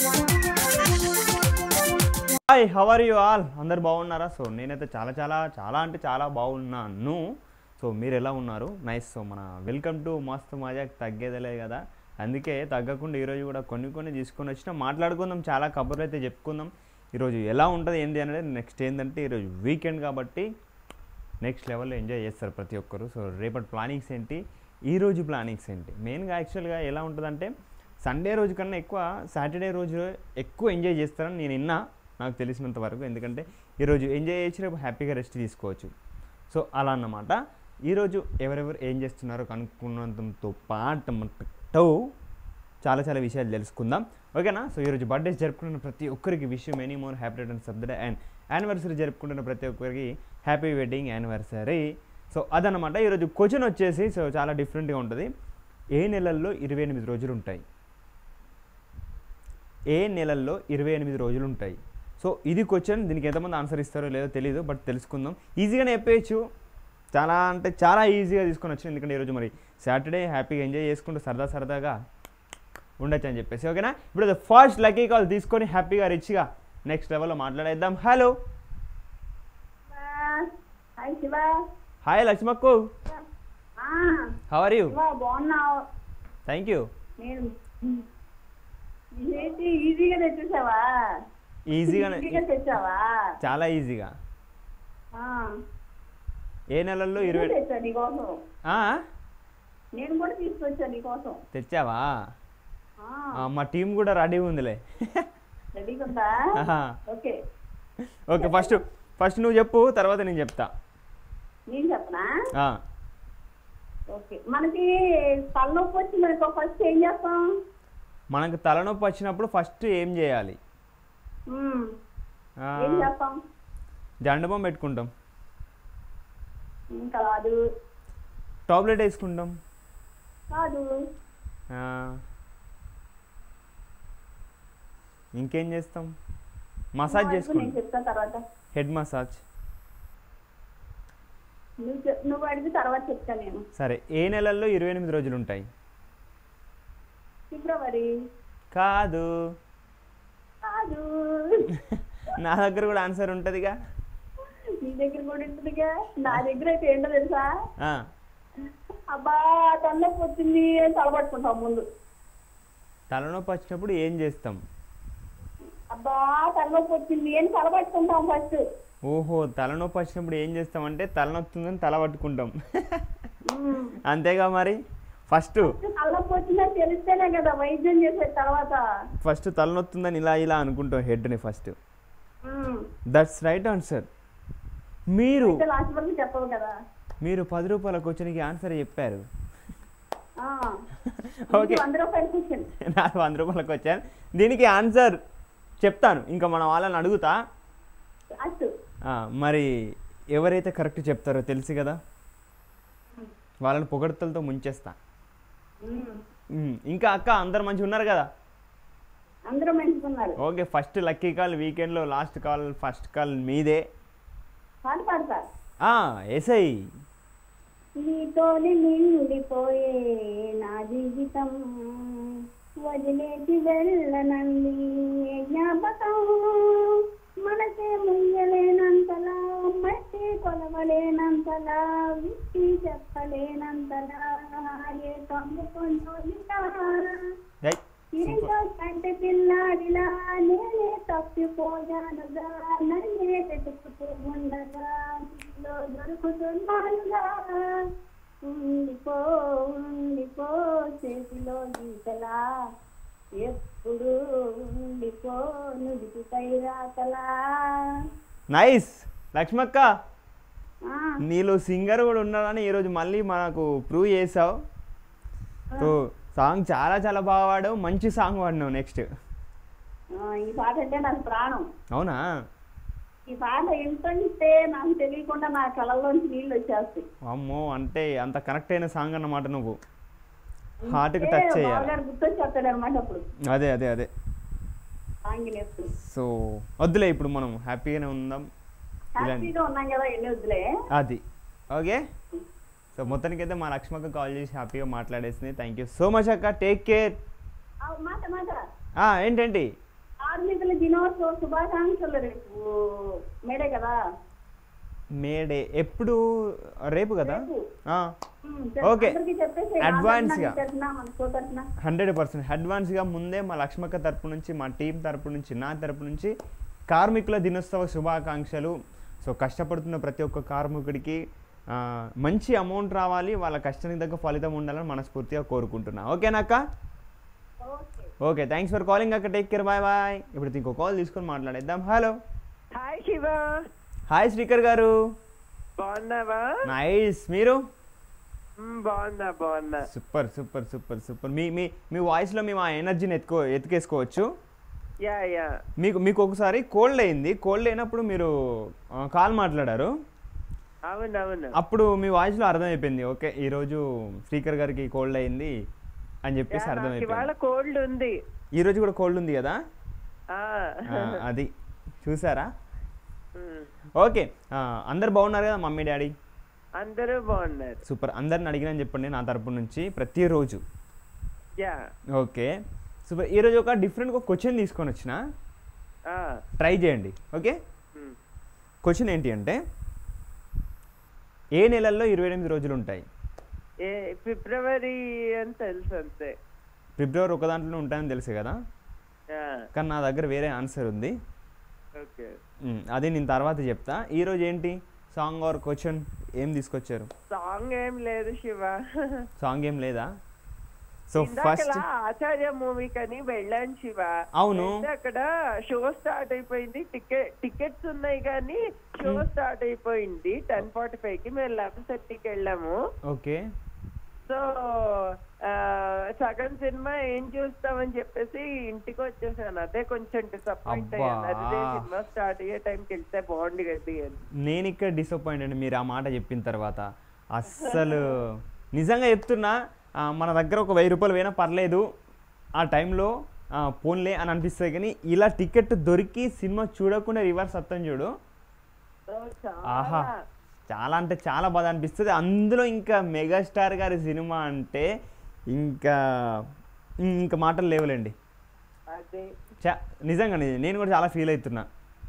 Hi how are you all అందరు బాగున్నారా so నేనైతే చాలా చాలా చాలా అంటే చాలా బాగున్నాను సో మీరు ఎలా ఉన్నారు నైస్ సో మన వెల్కమ్ టు మస్తు మజాక్ తగ్గేదేలే కదా అందుకే తగ్గకుండా ఈరోజు కూడా కొన్ని కొన్ని తీసుకొని వచ్చిన మాట్లాడుకుందాం చాలా కబుర్లు అయితే చెప్పుకుందాం ఈరోజు ఎలా ఉంటుంది ఏంటి అనేది నెక్స్ట్ ఏంటంటే ఈరోజు వీకెండ్ కాబట్టి నెక్స్ట్ లెవెల్లో ఎంజాయ్ చేస్తారు ప్రతి ఒక్కరు సో రేపటి ప్లానింగ్స్ ఏంటి ఈ రోజు ప్లానింగ్స్ ఏంటి మెయిన్గా యాక్చువల్గా ఎలా ఉంటుందంటే సండే రోజు కన్నా ఎక్కువ సాటర్డే రోజు ఎక్కువ ఎంజాయ్ చేస్తారని నేను విన్నా నాకు తెలిసినంత వరకు ఎందుకంటే ఈరోజు ఎంజాయ్ చేసి రేపు హ్యాపీగా రెస్ట్ తీసుకోవచ్చు సో అలా అన్నమాట ఈరోజు ఎవరెవరు ఏం చేస్తున్నారో కనుక్కున్నంతతో పాటు చాలా చాలా విషయాలు తెలుసుకుందాం ఓకేనా సో ఈరోజు బర్త్డేస్ జరుపుకుంటున్న ప్రతి ఒక్కరికి wish many more happy returns of the day and anniversary జరుపుకుంటున్న ప్రతి ఒక్కరికి హ్యాపీ వెడ్డింగ్ యానివర్సరీ సో అదనమాట ఈరోజు క్వశ్చన్ వచ్చేసి సో చాలా డిఫరెంట్గా ఉంటుంది ఏ నెలల్లో ఇరవై ఎనిమిది రోజులు ఉంటాయి ఏ నెలల్లో ఇరవై ఎనిమిది రోజులు ఉంటాయి సో ఇది క్వశ్చన్ దీనికి ఎంతమంది ఆన్సర్ ఇస్తారో లేదో తెలియదు బట్ తెలుసుకుందాం ఈజీగానే చెప్పేయచ్చు చాలా అంటే చాలా ఈజీగా తీసుకొని వచ్చింది ఎందుకంటే ఈరోజు మరి సాటర్డే హ్యాపీగా ఎంజాయ్ చేసుకుంటూ సరదా సరదాగా ఉండొచ్చు అని చెప్పేసి ఓకేనా ఇప్పుడు ఫస్ట్ లక్కీ కాల్ తీసుకొని హ్యాపీగా రిచ్గా నెక్స్ట్ లెవెల్లో మాట్లాడేద్దాం హలో హాయ్ శివ హాయ్ లక్ష్మక్కు ఆ, హౌ ఆర్ యూ శివ బాగున్నావు థ్యాంక్ యూ నేను ఏంటి ఈజీగా తెచ్చేసావా ఈజీగానే ఈజీగా తెచ్చావా చాలా ఈజీగా ఆ, ఏ నెలల్లో నేను ఇరవై తెచ్చా నీకోసం ఆ? నేను కూడా తీసుకొచ్చా నీకోసం తెచ్చావా ఆ, ఆ, మా టీం కూడా రెడీ ఉందిలే రెడీగా ఉందా ఆహా. ఓకే ఓకే ఫస్ట్ ఫస్ట్ నువ్వు చెప్పు తర్వాత నేను చెప్తా నేను చెప్పనా ఆ, ఓకే మనకి తలనొప్పి వచ్చి మనకు ఫస్ట్ ఏం చేస్తాం మనకు తలనొప్పి వచ్చినప్పుడు ఫస్ట్ ఏం చేయాలి ఉమ్, ఆ, ఏం చేస్తాం జండబం పెట్టుకుంటాం ఇంకా కాదు టాబ్లెట్ వేసుకుంటాం కాదు ఆ, ఇంకేం చేస్తాం మసాజ్ నువ్వు అడుగు, చేసుకుంటాం నేను చెప్తాను తర్వాత హెడ్ మసాజ్ నువ్వు చెప్- నువ్వు అడిగి తర్వాత చెప్తాను నేను సరే ఏ నెలల్లో ఇరవై ఎనిమిది రోజులు ఉంటాయి ఫిబ్రవరి కాదు కాదు నా దగ్గర కూడా ఆన్సర్ ఉంటుందిగా నీ దగ్గర కూడా ఉంటుందిగా నా దగ్గర అయితే ఏంటో తెలుసా ఆ, అబ్బా తలనొప్పి వచ్చింది అని తలపట్టుకుంటాం ముందు తలనొప్పి వచ్చినప్పుడు ఏం చేస్తాం అబ్బా తలనొప్పి వచ్చింది అని తలపట్టుకుంటాం ఫస్ట్ ఓహో తలనొప్పి వచ్చినప్పుడు ఏం చేస్తామంటే తలనొస్తుందని తల పట్టుకుంటాం అంతేగా మరి ఫస్ట్ తలనొప్పి వచ్చిందని తెలిస్తేనే కదా వైద్యం చేసే తర్వాత ఫస్ట్ తలనొస్తుందని ఇలా ఇలా అనుకుంటాం హెడ్ని first um. That's right answer మీరు అయితే లాస్ట్ వరకు చెప్పవు కదా మీరు పది రూపాయల క్వశ్చన్కి ఆన్సర్ చెప్పారు ఆ. ఓకే ఇది వంద రూపాయల క్వశ్చన్ నాకు వంద రూపాయలకు వచ్చాను దీనికి ఆన్సర్ చెప్తాను ఇంకా మన వాళ్ళని అడుగుతా లాస్ట్ ఆ, మరి ఎవరైతే కరెక్ట్ చెప్తారో తెలుసు కదా వాళ్ళని పొగడ్తలతో ముంచేస్తా ఉమ్. ఉమ్, ఇంకా అక్క అందరు మంచిగా ఉన్నారు కదా అందరూ మంచుకున్నారు ఓకే ఫస్ట్ లక్కీ కాల్ వీకెండ్లో లాస్ట్ కాల్ ఫస్ట్ కాల్ మీదే పాట పాడతా ఆ, ఎస్ఐ నీతోనే నిండిపోయే నా జీవితం వదిలేసి వెళ్ళనంది ఏ జ్ఞాపకం మనసే ముయ్యలేనంతలా మట్టి కొలవలేనంతలా విప్పి చెప్పలేనంతలా ఏ కమ్ముకుంటా జై తిరిగా కంటి పిల్లాడిలా నేనే తప్పిపోయానుగా నన్నే వెతుకుతూ ఉండగా నీలో దొరుకుతున్నానుగా ఉండిపో ఉండిపో చేతిలో గీతలా ఎప్పుడు ఉండిపో నుడిపిపై రాతలా నైస్ లక్ష్మక్క ఆ, నీలో సింగర్ కూడా ఉన్నాడని ఈరోజు మళ్ళీ మనకు ప్రూవ్ చేసావు సో సాంగ్ చాలా చాలా బాగా పాడావు మంచి సాంగ్ పాడినావు నెక్స్ట్ ఆ, ఈ పాట అంటే నాకు ప్రాణం అవునా ఈ పాట ఏంటంటే నాకు తెలియకుండా నా కళ్ళల్లోంచి నీళ్ళు వచ్చేస్తాయి అమ్మో అంటే అంత కనెక్ట్ అయిన సాంగ్ అన్నమాట నువ్వు హార్ట్కి టచ్ చేయాలి బావగారు గుర్తొచ్చేస్తాడు అనమాట అప్పుడు అదే అదే అదే ఆంగినేప్పుడు సో వద్దులే ఇప్పుడు మనం హ్యాపీగానే ఉందాం ఇలా హ్యాపీగా ఉన్నాం కదా ఎన్ని వద్దులే అది ఓకే సో మొత్తానికైతే మా లక్ష్మక్క కాల్ చేసి హ్యాపీగా మాట్లాడేసింది థ్యాంక్ యూ సో మచ్ అక్క టేక్ కేర్ ఆ, మాట మాట ఏంటండి దినోత్సవ శుభాకాంక్షలు రేపు మేడే కదా మేడే ఎప్పుడు రేపు కదా రేపు. ఆ, ఉమ్, చెప్- ఓకే. అందరికీ చెప్పేసి Advance గా. తరఫున మన షో తరఫున హండ్రెడ్ పర్సెంట్ అడ్వాన్స్గా ముందే మా లక్ష్మక్క తరపు నుంచి మా టీం తరపు నుంచి నా తరపు నుంచి కార్మికుల దినోత్సవ శుభాకాంక్షలు సో కష్టపడుతున్న ప్రతి ఒక్క కార్మికుడికి ఆ, మంచి అమౌంట్ రావాలి వాళ్ళ కష్టానికి తగ్గ ఫలితం ఉండాలని మనస్ఫూర్తిగా కోరుకుంటున్నా ఓకేనాక్క okay okay thanks for calling అక్క టేక్ కేర్ బాయ్ బాయ్ ఇప్పుడు ఇంకో కాల్ తీసుకొని మాట్లాడేద్దాం hello hi Shiva hi Srikar garu బాగున్నావా నైస్ మీరు మ్, బాగున్నా బాగున్నా సూపర్ సూపర్ సూపర్ సూపర్ మీ మీ మీ వాయిస్లో మేము ఆ ఎనర్జీని ఎత్తుకో ఎత్తుకేసుకోవచ్చు యా యా మీకు మీకు ఒకసారి కోల్డ్ అయింది కోల్డ్ అయినప్పుడు మీరు ఆ, కాల్ మాట్లాడారు అవునవును అప్పుడు మీ వాయిస్లో అర్థమైపోయింది ఓకే ఈరోజు స్పీకర్ గారికి కోల్డ్ అయింది అని చెప్పేసి యా, నాకు ఇవాళ అర్థమైపోయింది కోల్డ్ ఉంది ఈ రోజు కూడా కోల్డ్ ఉంది కదా ఆ. ఆ, అది చూసారా మ్, ఓకే ఆ, అందరు బాగున్నారు కదా మమ్మీ డాడీ అందరూ బాగున్నారు సూపర్ అందరిని అడిగినని చెప్పండి నా తరపు నుంచి ప్రతిరోజు యా ఓకే సూపర్ ఈరోజు ఒక డిఫరెంట్ ఒక క్వశ్చన్ తీసుకొని వచ్చిన ఆ, ట్రై చేయండి ఓకే మ్. క్వశ్చన్ ఏంటి అంటే ఏ నెలల్లో ఇరవై ఎనిమిది రోజులు ఉంటాయి ఏ ఫిబ్రవరి అని తెలుసు అంతే ఫిబ్రవరి ఒక దాంట్లో ఉంటాయని తెలుసు కదా యా, కానీ నా దగ్గర వేరే ఆన్సర్ ఉంది ఓకే మ్, అది నేను తర్వాత చెప్తా ఈరోజు ఏంటి సాంగ్ ఆర్ క్వశ్చన్ ఏం తీసుకొచ్చారు సాంగ్ ఏం లేదు శివ సాంగ్ ఏం లేదా సో ఇందాకలా ఫస్ట్ ఆచార్య మూవీ కని వెళ్ళాను శివ అవును. వెళ్తే అక్కడ షో స్టార్ట్ అయిపోయింది టికెట్ టికెట్స్ ఉన్నాయి కానీ షో స్టార్ట్ అయిపోయింది టెన్ ఫార్టీ ఫైవ్ కి మేము లెవెన్ థర్టీకి వెళ్ళాము ఓకే సో ఆ, సగం సినిమా ఏం చూస్తామని చెప్పేసి ఇంటికి వచ్చేసాను అదే కొంచెం డిసప్పాయింట్ అబ్బా. అయ్యాను అదే సినిమా స్టార్ట్ అయ్యే టైంకి వెళ్తే బాగుంది కదా అని నేను ఇక్కడ డిసప్పాయింట్ అండి మీరు ఆ మాట చెప్పిన తర్వాత అస్సలు నిజంగా చెప్తున్నా ఆ, మన దగ్గర ఒక వెయ్యి రూపాయలు పోయినా పర్లేదు ఆ టైంలో ఆ, పోన్లే అని అనిపిస్తుంది కానీ ఇలా టికెట్ దొరికి సినిమా చూడకుండా రివర్స్ వస్తాం చూడు సో ఆహా చాలా చాలా అంటే చాలా బాధ అనిపిస్తుంది అందులో ఇంకా మెగాస్టార్ గారి సినిమా అంటే ఇంకా ఇంకా మాటలు లేవులేండి అదే చా నిజంగా నేను కూడా చాలా ఫీల్ అవుతున్నా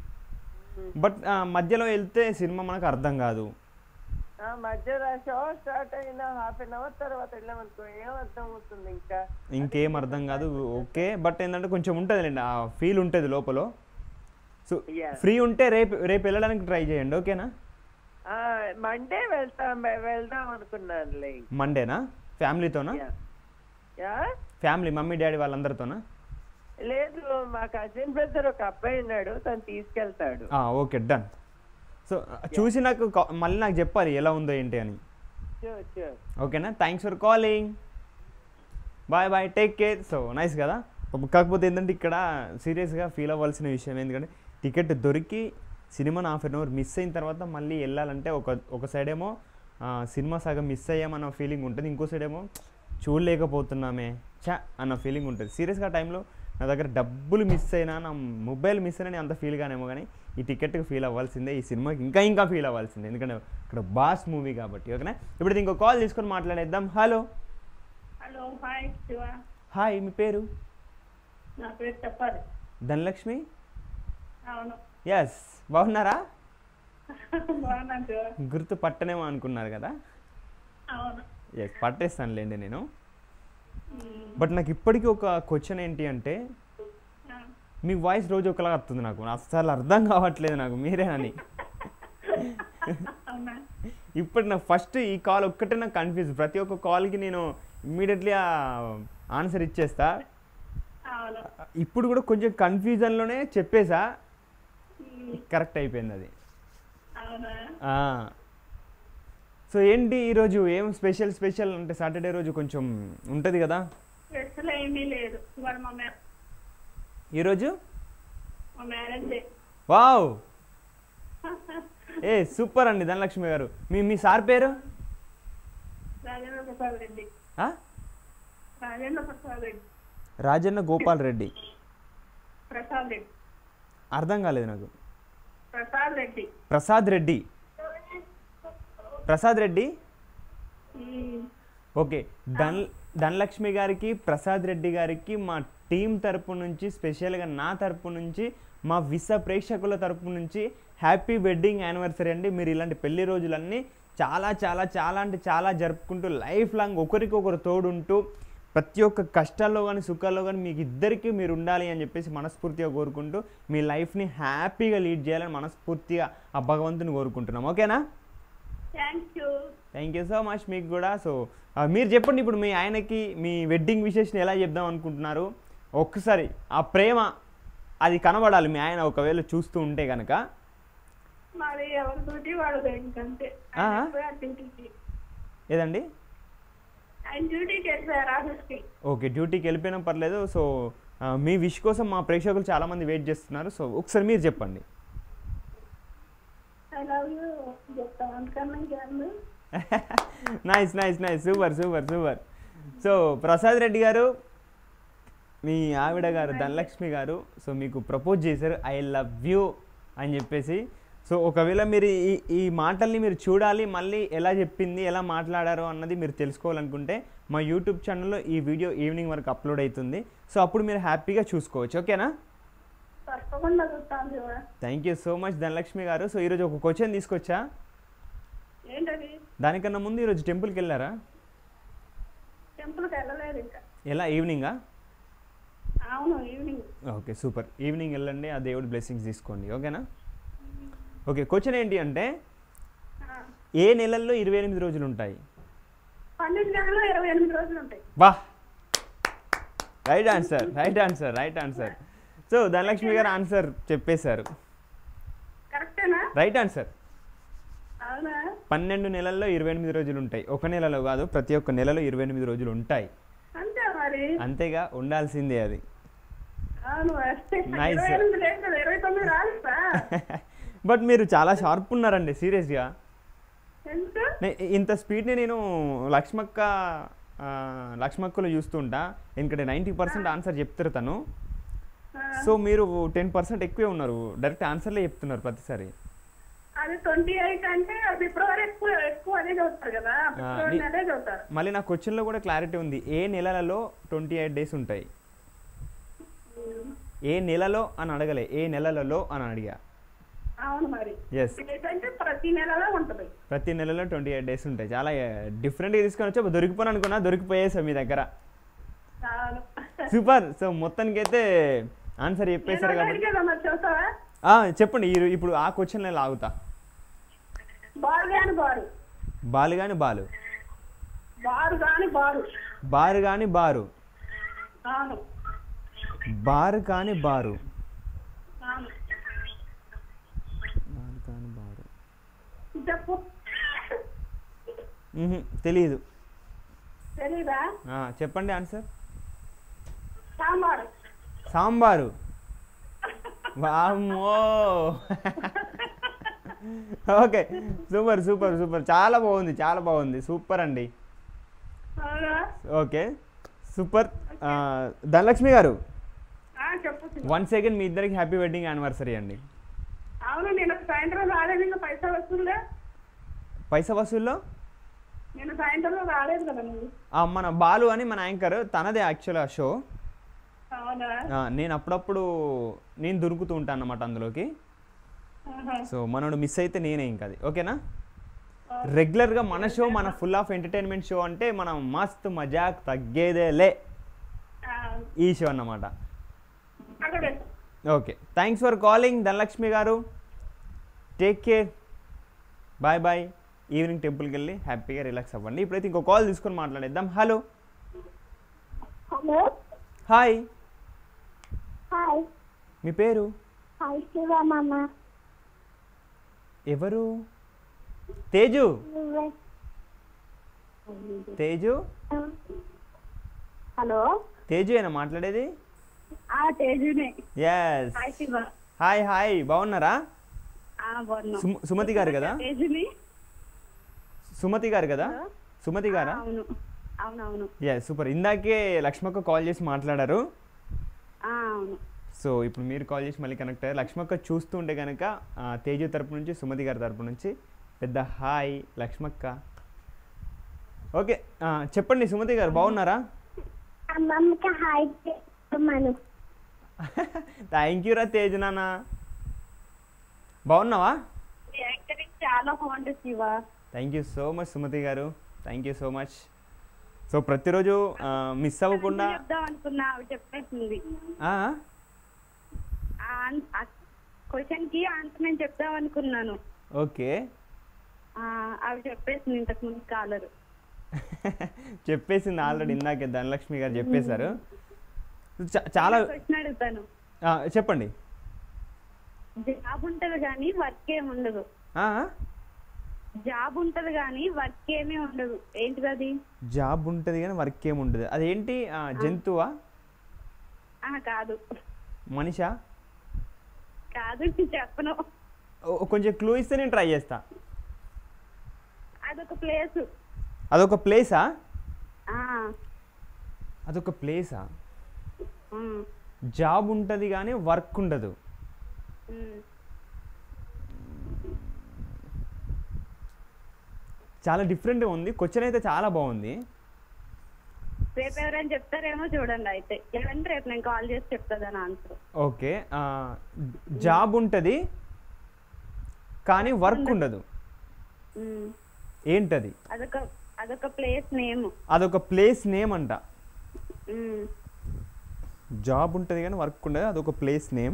బట్ మధ్యలో వెళ్తే సినిమా మనకు అర్థం కాదు ఆ మధ్యలో షో స్టార్ట్ అయిన హాఫ్ అన్ అవర్ తర్వాత వెళ్ళామనుకో ఏం అర్థం అవుతుంది ఇంకా ఇంకేం అర్థం కాదు ఓకే బట్ ఏంటంటే కొంచెం ఉంటుందిలేండి ఆ ఫీల్ ఉంటుంది లోపల సో Yeah. ఫ్రీ ఉంటే రేపు రేపు వెళ్ళడానికి ట్రై చేయండి ఓకేనా ఆ మండే వెళ్తాం వె- వెళ్దాం అనుకున్నానులే మండేనా ఫ్యామిలీతోనా yeah yeah family mummy daddy వాళ్ళందరితోనా లేదు మా కజిన్ బ్రదర్ ఒక అబ్బాయి ఉన్నాడు తను తీసుకెళ్తాడు ఓకే డన్ సో చూసి నాకు కా- మళ్ళీ నాకు చెప్పాలి ఎలా ఉందో ఏంటి అని షూర్ షూర్ ఓకేనా thanks for calling bye bye take care so nice కదా కాకపోతే ఏంటంటే ఇక్కడ సీరియస్గా ఫీల్ అవ్వాల్సిన విషయం ఎందుకంటే టికెట్ దొరికి సినిమాని హాఫ్ అన్ అవర్ మిస్ అయిన తర్వాత మళ్ళీ వెళ్ళాలంటే ఒక ఒక సైడ్ ఏమో ఆ, సినిమా సగం మిస్ అయ్యామన్న ఫీలింగ్ ఉంటుంది ఇంకో సైడ్ ఏమో చూడలేకపోతున్నామే చా అన్న ఫీలింగ్ ఉంటుంది సీరియస్గా టైంలో నా దగ్గర డబ్బులు మిస్ అయినా నా మొబైల్ మిస్ అయినా నేను అంత ఫీల్ కానేమో కానీ ఈ టికెట్కి ఫీల్ అవ్వాల్సిందే ఈ సినిమాకి ఇంకా ఇంకా ఫీల్ అవ్వాల్సిందే ఎందుకంటే ఇక్కడ బాస్ మూవీ కాబట్టి ఓకేనా ఇప్పుడు ఇంకో కాల్ తీసుకొని మాట్లాడేద్దాం hello hello hi Shiva hi మీ పేరు నా పేరు చెప్పాలి ధనలక్ష్మి అవును ఎస్ బాగున్నారా బాగున్నాను శివ గుర్తు పట్టనేమో అనుకున్నారు కదా అవును ఎస్ పట్టేస్తానులేండి నేను ఉమ్, బట్ నాకు ఇప్పటికీ ఒక క్వశ్చన్ ఏంటి అంటే ఆ, మీ వాయిస్ రోజు ఒకలాగా వస్తుంది నాకు అస్సలు అర్థం కావట్లేదు నాకు మీరే అని అవునా ఇప్పుడు నాకు ఫస్ట్ ఈ కాల్ ఒక్కటే నాకు కన్ఫ్యూజ్ ప్రతి ఒక్క కాల్కి నేను ఇమ్మీడియట్లీ ఆన్సర్ ఇచ్చేస్తా అవును ఇప్పుడు కూడా కొంచెం కన్ఫ్యూజన్లోనే చెప్పేసా ఉమ్, కరెక్ట్ అయిపోయింది అది అవునా ఆ. సో ఏంటి ఈరోజు ఏం స్పెషల్ స్పెషల్ అంటే సాటర్డే రోజు కొంచెం ఉంటుంది కదా స్పెషల్ ఏమీ లేదు ఇవాళ మా మ్యా ఈరోజు మా marriage day wow a super అండి ధనలక్ష్మి గారు మీ మీ సార్ పేరు రాజేంద్ర ప్రసాద్ రెడ్డి ఆ? రాజేంద్ర ప్రసాద్ రెడ్డి రాజన్న గోపాల్ రెడ్డి ప్రసాద్ రెడ్డి అర్థం కాలేదు నాకు ప్రసాద్ రెడ్డి ప్రసాద్ రెడ్డి ప్రసాద్ రెడ్డి ఉమ్, ఓకే ధన్ ధనలక్ష్మి గారికి ప్రసాద్ రెడ్డి గారికి మా టీం తరపు నుంచి స్పెషల్గా నా తరపు నుంచి మా విస ప్రేక్షకుల తరపు నుంచి హ్యాపీ వెడ్డింగ్ యానివర్సరీ అండి మీరు ఇలాంటి పెళ్లి రోజులన్నీ చాలా చాలా చాలా అంటే చాలా జరుపుకుంటూ లైఫ్ లాంగ్ ఒకరికొకరు తోడుంటూ ప్రతి ఒక్క కష్టాల్లో కానీ సుఖాల్లో కానీ మీకు ఇద్దరికి మీరు ఉండాలి అని చెప్పేసి మనస్ఫూర్తిగా కోరుకుంటూ మీ లైఫ్ని హ్యాపీగా లీడ్ చేయాలని మనస్ఫూర్తిగా ఆ భగవంతుని కోరుకుంటున్నాం ఓకేనా thank you thank you so much మీకు కూడా సో ఆ, మీరు చెప్పండి ఇప్పుడు మీ ఆయనకి మీ వెడ్డింగ్ విశేషం ఎలా చెప్దాం అనుకుంటున్నారు ఒక్కసారి ఆ ప్రేమ అది కనబడాలి మీ ఆయన ఒకవేళ చూస్తూ ఉంటే కనుక మరి ఎవరి డ్యూటీ వాడదు ఇంకంతే ఆ? ఆయన వెళ్ళిపోయారు డ్యూటీకి ఏదండి ఆయన డ్యూటీకి వెళ్ళిపోయారు ఆఫీస్కి ఓకే డ్యూటీకి వెళ్ళిపోయినా పర్లేదు సో ఆ, మీ విష్ కోసం మా ప్రేక్షకులు చాలామంది వెయిట్ చేస్తున్నారు సో ఒకసారి మీరు చెప్పండి ఐ లవ్ యూ చెప్తాను అందుకన్నా ఇంకేంది nice nice nice super super super so Prasad Reddy గారు మీ ఆవిడ గారు ధనలక్ష్మి గారు సో మీకు ప్రపోజ్ చేశారు ఐ లవ్ యూ అని చెప్పేసి సో ఒకవేళ మీరు ఈ ఈ మాటల్ని మీరు చూడాలి మళ్ళీ ఎలా చెప్పింది ఎలా మాట్లాడారు అన్నది మీరు తెలుసుకోవాలనుకుంటే మా యూట్యూబ్ ఛానల్లో ఈ వీడియో ఈవినింగ్ వరకు అప్లోడ్ అవుతుంది సో అప్పుడు మీరు హ్యాపీగా చూసుకోవచ్చు ఓకేనా తప్పకుండా చూస్తాను Shiva thank you so much Dhanalakshmi గారు సో ఈరోజు ఒక క్వశ్చన్ తీసుకొచ్చా ఏంటది దానికన్నా ముందు ఈరోజు టెంపుల్కి వెళ్ళారా టెంపుల్కి వెళ్ళలేదు ఇంకా ఎలా ఈవినింగా అవును ఈవినింగ్ ఓకే సూపర్ ఈవినింగ్ వెళ్ళండి ఆ దేవుడి బ్లెస్సింగ్స్ తీసుకోండి ఓకేనా ఓకే క్వశ్చన్ ఏంటి అంటే ఏ నెలల్లో ఇరవై ఎనిమిది రోజులు ఉంటాయి పన్నెండు నెలలు ఇరవై ఎనిమిది రోజులు ఉంటాయి వా right answer right answer right answer so Dhanalakshmi గారు ఆన్సర్ చెప్పేశారు కరెక్టేనా రైట్ ఆన్సర్ అవునా పన్నెండు నెలల్లో ఇరవై ఎనిమిది రోజులు ఉంటాయి ఒక నెలలో కాదు ప్రతి ఒక్క నెలలో ఇరవై ఎనిమిది రోజులు ఉంటాయి అంతే మరి అంతేగా ఉండాల్సిందే అది అవును మరి. Nice. ఇరవై ఎనిమిది లేదు కదా ఇరవై తొమ్మిది రాదురా బట్ మీరు చాలా షార్ప్ ఉన్నారండి సీరియస్గా ఎందుకు నే- ఇంత స్పీడ్ని నేను లక్ష్మక్క ఆ, లక్ష్మక్కలో చూస్తుంటా ఎందుకంటే నైంటీ పర్సెంట్ ఆన్సర్ చెప్తారు తను ఆ, సో మీరు టెన్ పర్సెంట్ ఎక్కువే ఉన్నారు డైరెక్ట్ ఆన్సర్లే చెప్తున్నారు ప్రతిసారి అది ట్వంటీ ఎయిట్ అంటే ఫిబ్రవరి ఎక్కువ ఎక్కువ అదే చదువుతారు కదా ఫిబ్రవరి నీ- నెలే చదువుతారు మళ్ళీ నా క్వశ్చన్లో కూడా క్లారిటీ ఉంది ఏ నెలలలో ట్వంటీ ఎయిట్ డేస్ ఉంటాయి ఏ నెలలో అని అడగలే ఏ నెలలలో అని అడిగా అవును మరి ఎస్ ఏంటంటే ప్రతి నెలలో ఉంటది ప్రతి నెలలో ట్వంటీ ఎయిట్ డేస్ ఉంటాయి చాలా డిఫరెంట్గా తీసుకొని వచ్చి దొరికిపోను అనుకున్నా దొరికిపోయేసా మీ దగ్గర అవును సూపర్ సో మొత్తానికైతే ఆన్సర్ చెప్పేశారు నేను కాబట్టి అడిగేదా మరి చూస్తావా ఆ, చెప్పండి ఈ- ఇప్పుడు ఆ క్వశ్చన్లో లాగుతా బారు కాని బారు బాలు కానీ బాలు బారు కాని బారు బారు కానీ బారు అవును బారు కానీ బారు అవును బారు కానీ బారు చెప్పు మ్హూ, తెలీదు తెలీదా ఆ, చెప్పండి ఆన్సర్ సాంబారు సాంబారు వామ్మో ఓకే సూపర్ సూపర్ సూపర్ చాలా బాగుంది చాలా బాగుంది సూపర్ అండి అవునా ఓకే సూపర్ ఆ, ధనలక్ష్మి గారు ఆ, చెప్పు శివ. వన్ సెకండ్ మీ ఇద్దరికి హ్యాపీ వెడ్డింగ్ యానివర్సరీ అండి అవును నేను సాయంత్రం రాలేదు ఇంకా పైసా వస్తుందా పైసా వసూల్లో నేను సాయంత్రం రాలేదు కదా నువ్వు ఆ, మన బాలు అని మన యాంకర్ తనదే యాక్చువల్ ఆ షో అవునా ఆ, నేను అప్పుడప్పుడు నేను దొరుకుతూ ఉంటాను అన్నమాట అందులోకి ఆహా. సో మనోడు మిస్ అయితే నేనే ఇంకా అది ఓకేనా రెగ్యులర్గా మన షో మన ఫుల్ ఆఫ్ ఎంటర్టైన్మెంట్ షో అంటే మనం మస్త్ మజాక్ తగ్గేదేలే ఆ, ఈ షో అన్నమాట అక్కడే okay thanks for calling Dhanalakshmi గారు take care bye bye evening టెంపుల్కి వెళ్ళి హ్యాపీగా రిలాక్స్ అవ్వండి ఇప్పుడైతే ఇంకో కాల్ తీసుకొని మాట్లాడేద్దాం హలో హలో హాయ్ హాయ్ మీ పేరు హాయ్ శివ మామ ఎవరు తేజు నువ్వే తేజు హలో తేజు అయినా మాట్లాడేది ఆ తేజునే yes hi Shiva hi hi బాగున్నారా ఆ బాగున్నా సుమ- సుమతి గారు కదా తేజుని సుమతి గారు కదా సుమతి గారా అవును అవునవును ఎస్ సూపర్ ఇందాకే లక్ష్మక్క కాల్ చేసి మాట్లాడారు ఆ, అవును సో ఇప్పుడు మీరు కాల్ చేసి మళ్ళీ కనెక్ట్ అయ్యారు లక్ష్మక్క చూస్తుంటే కనుక ఆ, తేజు తరపు నుంచి సుమతి గారి తరపు నుంచి పెద్ద హాయ్ లక్ష్మక్క ఓకే ఆ, చెప్పండి సుమతి గారు బాగున్నారా అమ్మమ్మకి హాయ్ బాగున్నాను థ్యాంక్ యూ రా తేజ్ నాన్న బాగున్నావా యాక్టింగ్ చాలా బాగుంటుంది Shiva thank you so much Sumathi గారు thank you so much so ప్రతిరోజు మిస్ అవ్వకుండా చెప్దాం అనుకున్నా ఆవిడ చెప్పేసింది ఆ? క్వశ్చన్ కి ఆన్సర్ నేను చెప్దాం అనుకున్నాను ఓకే ఆ, ఆవిడ చెప్పేసింది ఇంతకు ముందు కాలరు చెప్పేసింది ఆల్రెడీ ఇందాకే ధనలక్ష్మి గారు చెప్పేశారు చా- చాలా క్వశ్చన్ అడుగుతాను ఆ, చెప్పండి జాబ్ ఉంటది కానీ వర్క్ ఏమి ఉండదు ఆ? జాబ్ ఉంటది కానీ వర్క్ ఏమీ ఉండదు ఏంటిది అది జాబ్ ఉంటుంది కానీ వర్క్ ఏమి ఉంటుంది అదేంటి ఆ, జంతువా ఆ, కాదు మనిషా కాదు నేను చెప్పను ఓ- కొంచెం క్లూ ఇస్తే నేను ట్రై చేస్తా అదొక ప్లేస్ అదొక ప్లేసా అదొక ప్లేసా జాబ్ ఉంటుంది కానీ వర్క్ ఉండదు చాలా డిఫరెంట్గా ఉంది క్వశ్చన్ అయితే చాలా బాగుంది రేపు ఎవరైనా చెప్తారేమో చూడండి అయితే లేదంటే రేపు నేను కాల్ చేసి చెప్తాను ఆన్సర్ ఓకే ఆ, జాబ్ ఉంటుంది కానీ వర్క్ ఉండదు ఏంటది అదొక అదొక ప్లేస్ నేమ్ అదొక ప్లేస్ నేమ్ అంట జాబ్ ఉంటుంది కానీ వర్క్ ఉండదు అదొక ప్లేస్ నేమ్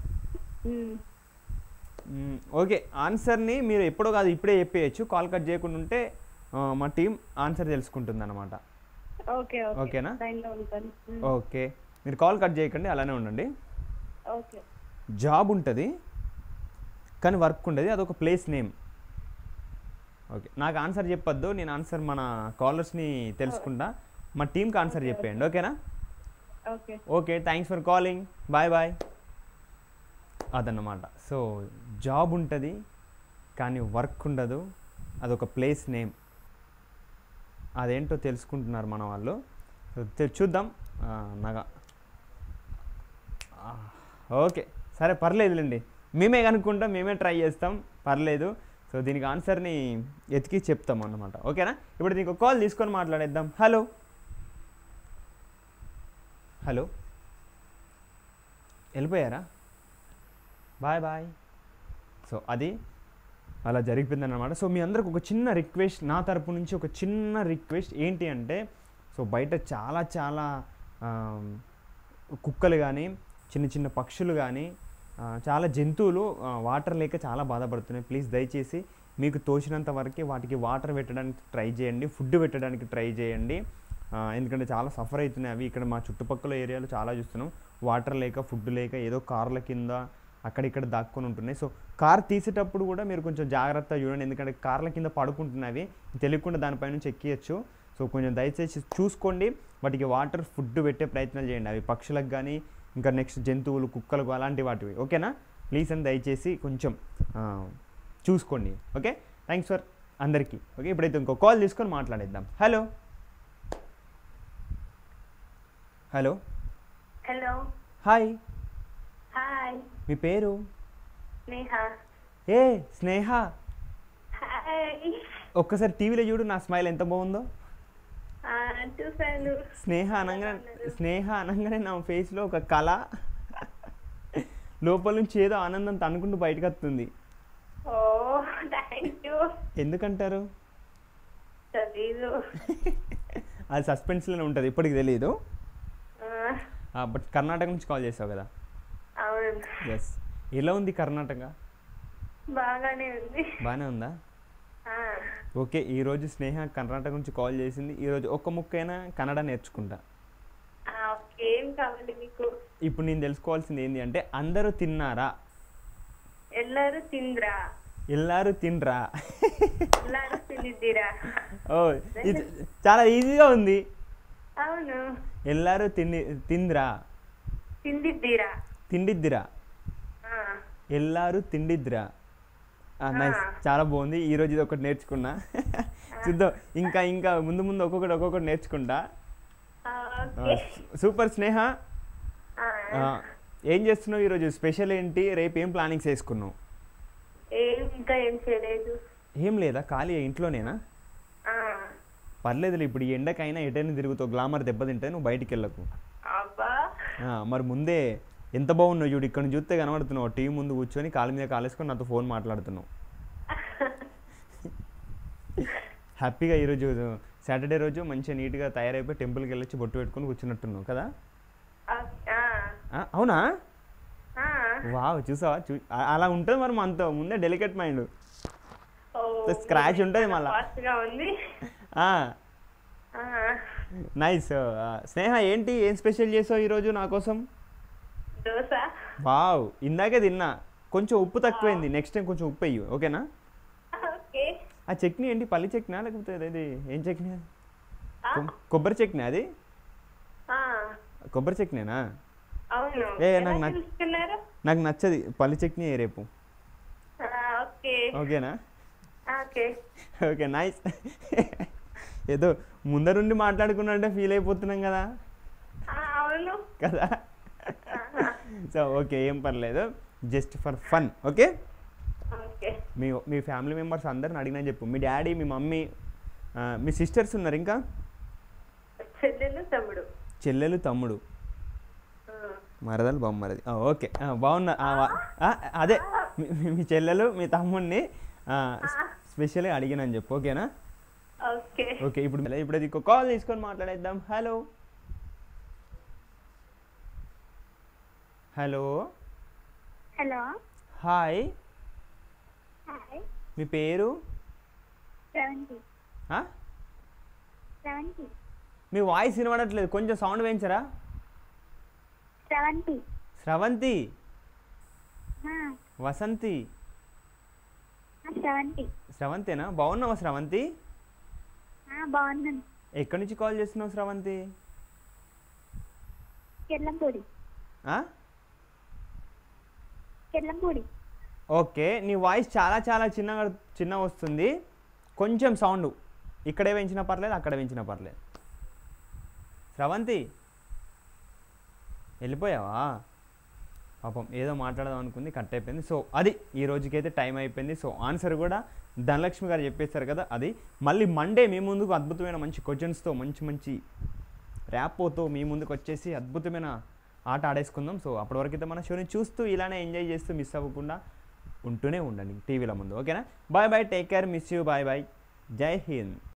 మ్మ్, ఓకే ఆన్సర్ని మీరు ఎప్పుడో కాదు ఇప్పుడే చెప్పేయచ్చు కాల్ కట్ చేయకుండా ఉంటే ఆ, మా టీం ఆన్సర్ తెలుసుకుంటుంది అనమాట ఓకే ఓకే ఓకేనా? లైన్లో ఉంటాను ఉమ్, ఓకే మీరు కాల్ కట్ చేయకండి అలానే ఉండండి ఓకే జాబ్ ఉంటుంది కానీ వర్క్ ఉండదు అదొక ప్లేస్ నేమ్ ఓకే నాకు ఆన్సర్ చెప్పొద్దు నేను ఆన్సర్ మన కాలర్స్ని తెలుసుకుంటా మా టీంకి ఆన్సర్ చెప్పేయండి ఓకేనా okay okay thanks for calling bye bye అదన్నమాట సో జాబ్ ఉంటుంది కానీ వర్క్ ఉండదు అదొక ప్లేస్ నేమ్ అదేంటో తెలుసుకుంటున్నారు మన వాళ్ళు సో తె- చూద్దాం ఆ, నగ ఆ, ఓకే సరే పర్లేదులేండి మేమే కనుక్కుంటాం మేమే ట్రై చేస్తాం పర్లేదు సో దీనికి ఆన్సర్ని ఎతికి చెప్తాం అన్నమాట ఓకేనా ఇప్పుడు దీనికి ఒక కాల్ తీసుకొని మాట్లాడేద్దాం హలో హలో వెళ్ళిపోయారా బాయ్ బాయ్ సో అది అలా జరిగిపోయింది అనమాట సో మీ అందరికి ఒక చిన్న రిక్వెస్ట్ నా తరపు నుంచి ఒక చిన్న రిక్వెస్ట్ ఏంటి అంటే సో బయట చాలా చాలా ఆ, కుక్కలు కానీ చిన్న చిన్న పక్షులు కానీ ఆ, చాలా జంతువులు ఆ, వాటర్ లేక చాలా బాధపడుతున్నాయి ప్లీజ్ దయచేసి మీకు తోచినంత వరకు వాటికి వాటర్ పెట్టడానికి ట్రై చేయండి ఫుడ్ పెట్టడానికి ట్రై చేయండి ఆ, ఎందుకంటే చాలా సఫర్ అవుతున్నాయి అవి ఇక్కడ మా చుట్టుపక్కల ఏరియాలో చాలా చూస్తున్నాం వాటర్ లేక ఫుడ్ లేక ఏదో కార్ల కింద అక్కడిక్కడ దాక్కొని ఉంటున్నాయి సో కార్ తీసేటప్పుడు కూడా మీరు కొంచెం జాగ్రత్తగా చూడండి ఎందుకంటే కార్ల కింద పడుకుంటున్నవి తెలియకుండా దానిపై నుంచి ఎక్కియచ్చు సో కొంచెం దయచేసి చూసుకోండి వాటికి వాటర్ ఫుడ్ పెట్టే ప్రయత్నాలు చేయండి అవి పక్షులకు కానీ ఇంకా నెక్స్ట్ జంతువులు కుక్కలకు అలాంటి వాటివి ఓకేనా ప్లీజ్ అని దయచేసి కొంచెం ఆ, చూసుకోండి ఓకే థ్యాంక్స్ ఫర్ అందరికీ ఓకే ఇప్పుడైతే ఇంకో కాల్ తీసుకొని మాట్లాడేద్దాం hello hello hello hi hi మీ పేరు నేహా ఏ స్నేహ హాయ్ ఒక్కసారి టీవీలో చూడు నా స్మైల్ ఎంత బాగుందో చూసాను స్నేహ అనగానే స్నేహ అనగానే నా ఫేస్లో ఒక కళ లోపల నుంచి ఏదో ఆనందం తనుకుంటూ బయటకు వస్తుంది ఓ థ్యాంక్ యూ ఎందుకంటారు తెలీదు అది సస్పెన్స్లోనే ఉంటుంది ఇప్పటికి తెలియదు ఆ, బట్ కర్ణాటక నుంచి కాల్ చేసావు కదా అవును ఎస్ ఎలా ఉంది కర్ణాటక బాగానే ఉంది బాగానే ఉందా ఆ, ఓకే ఈరోజు స్నేహ కర్ణాటక నుంచి కాల్ చేసింది ఈరోజు ఒక్క ముక్కైనా కన్నడ నేర్చుకుంటా ఆ, ఓకే. ఏం కావాలి మీకు ఇప్పుడు నేను తెలుసుకోవాల్సింది ఏంటి అంటే అందరూ తిన్నారా ಎಲ್ಲರೂ ತಿಂದ್ರಾ ఎల్లారు తినరా ಎಲ್ಲರೂ ತಿಂದಿದ್ದೀರಾ ఓ ఇది చాలా ఈజీగా ఉంది అవును ఎల్లారు తిండి తిందిరా ತಿಂದಿದ್ದೀರಾ తిండిద్దిరా ఆ, ఎల్లారు తిండిద్దిరా నైస్ చాలా బాగుంది ఈరోజు ఇది ఒకటి నేర్చుకున్నా చూద్దాం ఇంకా ఇంకా ముందు ముందు ఒక్కొక్కటి ఒక్కొక్కటి నేర్చుకుంటా ఆ, ఆ, ఓకే సూపర్ స్నేహ ఆ, ఆ, ఏం చేస్తున్నావు ఈరోజు స్పెషల్ ఏంటి రేపు ఏం ప్లానింగ్స్ వేసుకున్నావు ఏం ఇంకా ఏం చేయలేదు ఏం లేదా ఖాళీ ఇంట్లోనేనా ఆ, పర్లేదులే ఇప్పుడు ఈ ఎండకైనా ఎటైనా తిరుగుతావు గ్లామర్ దెబ్బతింటే నువ్వు బయటికి వెళ్ళకు అబ్బా ఆ, మరి ముందే ఎంత బాగున్నావు చూడు ఇక్కడ నుంచి చూస్తే కనబడుతున్నావు టీవీ ముందు కూర్చొని కాళ్ళ మీద కాలేసుకొని నాతో ఫోన్ మాట్లాడుతున్నావు హ్యాపీగా ఈరోజు సాటర్డే రోజు మంచిగా నీట్గా తయారైపోయి టెంపుల్కి వెళ్ళొచ్చి బొట్టు పెట్టుకొని కూర్చున్నట్టున్నావు కదా ఆ, ఆ, ఆ, అవునా ఆ. వావ్ చూసావా చూ ఆ- అలా ఉంటుంది మరి మనతో ముందే డెలికేట్ మైండ్ ఓ, స్క్రాచ్ ఉంటుంది మళ్ళా fast గా ఉంది ఆ, నైస్ స్నేహ ఏంటి ఏం స్పెషల్ చేసావు ఈరోజు నా కోసం దోశ వావ్ ఇందాకే తిన్నా కొంచెం ఉప్పు తక్కువైంది నెక్స్ట్ టైం కొంచెం ఉప్పు అయ్యి ఓకేనా ఓకే ఆ చట్నీ ఏంటి పల్లి చట్నీ లేకపోతే అది ఏం చట్నీ అది ఆ, కొ- కొబ్బరి చట్నీ అది ఆ, కొబ్బరి చట్నీనా అవును ఏ, ఎలా నాకు నచ్చ- తెలుసుకున్నారు నాకు నచ్చది పల్లి చట్నీ రేపు ఆ, ఓకే ఓకేనా ఓకే ఓకే నైస్ ఏదో ముందరుండి మాట్లాడుకున్నట్టే ఫీల్ అయిపోతున్నాం కదా ఆ, అవును కదా సో ఓకే ఏం పర్లేదు just for fun okay okay మీ మీ ఫ్యామిలీ మెంబర్స్ అందరిని అడిగినా చెప్పు మీ డాడీ మీ మమ్మీ ఆ, మీ సిస్టర్స్ ఉన్నారు ఇంకా చెల్లెలు తమ్ముడు చెల్లెలు తమ్ముడు ఆ, మరదలు బొమ్మరది ఆ, ఓకే ఆ, బాగున్నా ఆ, వా- ఆ, అదే మీ- మీ- మీ చెల్లెలు మీ తమ్ముడిని స్పెషల్గా అడిగినని చెప్పు ఓకేనా ఓకే ఓకే ఇప్పుడు ఇప్పుడు అది కాల్ తీసుకొని మాట్లాడేద్దాం hello hello hello hi hi మీ పేరు సెవెంటీ ఆ? సెవెంటీ మీ వాయిస్ వినబడట్లేదు కొంచెం సౌండ్ పెంచరా సెవెంటీ స్రవంతి వసంతి సెవెంటీ స్రవంతేనా బాగున్నావా స్రవంతి బాగున్నాను ఎక్కడి నుంచి కాల్ చేస్తున్నావు స్రవంతి కెల్లంపూడి ఆ? కెల్లంపూడి ఓకే నీ వాయిస్ చాలా చాలా చిన్నగా చిన్నగా వస్తుంది కొంచెం సౌండ్ ఇక్కడే పెంచినా పర్లేదు అక్కడ పెంచినా పర్లేదు స్రవంతి వెళ్ళిపోయావా పాపం ఏదో మాట్లాడదాం అనుకుంది కట్ అయిపోయింది సో అది ఈ రోజుకైతే టైం అయిపోయింది సో ఆన్సర్ కూడా ధనలక్ష్మి గారు చెప్పేశారు కదా అది మళ్ళీ మండే మీ ముందుకు అద్భుతమైన మంచి క్వశ్చన్స్తో మంచి మంచి ర్యాపోతో మీ ముందుకు వచ్చేసి అద్భుతమైన ఆట ఆడేసుకుందాం సో అప్పటి వరకు అయితే మన షోని చూస్తూ ఇలానే ఎంజాయ్ చేస్తూ మిస్ అవ్వకుండా ఉంటూనే ఉండండి టీవీల ముందు ఓకేనా bye bye take care miss you bye bye జై హింద్